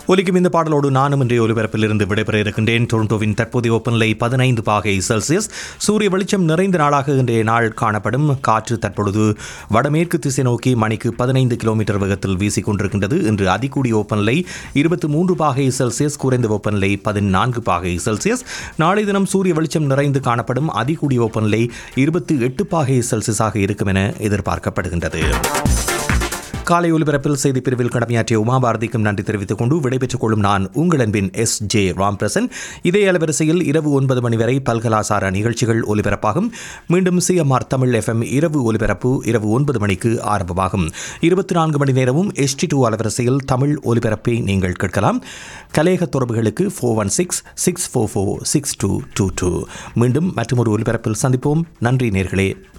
ஒலிக்கும் இந்த பாடலோடு நானும் இன்றைய ஒலிபரப்பிலிருந்து விடைபெற இருக்கின்றேன் டொரண்டோவின் தற்போதைய வெப்பநிலை பதினைந்து பாகை செல்சியஸ் சூரிய வெளிச்சம் நிறைந்த நாளாக இன்றைய நாள் காணப்படும் காற்று தற்பொழுது வடமேற்கு திசை நோக்கி மணிக்கு பதினைந்து கிலோமீட்டர் வேகத்தில் வீசிக் கொண்டிருக்கின்றது இன்று அதிகூடிய வெப்பநிலை இருபத்தி மூன்று பாகை செல்சியஸ் குறைந்த வெப்பநிலை பதினான்கு பாகை செல்சியஸ் நாளை தினம் சூரிய வெளிச்சம் நிறைந்து காணப்படும் அதிகூடிய வெப்பநிலை இருபத்தி எட்டு பாகை செல்சியஸாக இருக்கும் என எதிர்பார்க்கப்படுகின்றது காலை ஒலிபரப்பில் செய்தி பிரிவில் கடமையாற்றிய உமாபாரதிக்கும் நன்றி தெரிவித்துக் கொண்டு விடைபெற்றுக் கொள்ளும் நான் உங்கள் அன்பின் எஸ் ஜே ராம்பிரசன் இதே அலைவரிசையில் இரவு ஒன்பது மணி வரை பல்கலாசார நிகழ்ச்சிகள் ஒலிபரப்பாகும் மீண்டும் சிஎம்ஆர் தமிழ் எஃப்எம் இரவு ஒலிபரப்பு இரவு ஒன்பது மணிக்கு ஆரம்பமாகும் இருபத்தி நான்கு மணி நேரமும் எஸ்டி டூ அலைவரிசையில் தமிழ் ஒலிபரப்பை நீங்கள் கேட்கலாம் கலேக தொடர்புகளுக்கு four one six six four four six two two two மீண்டும் மற்றொரு ஒலிபரப்பில் சந்திப்போம் நன்றி நேர்களே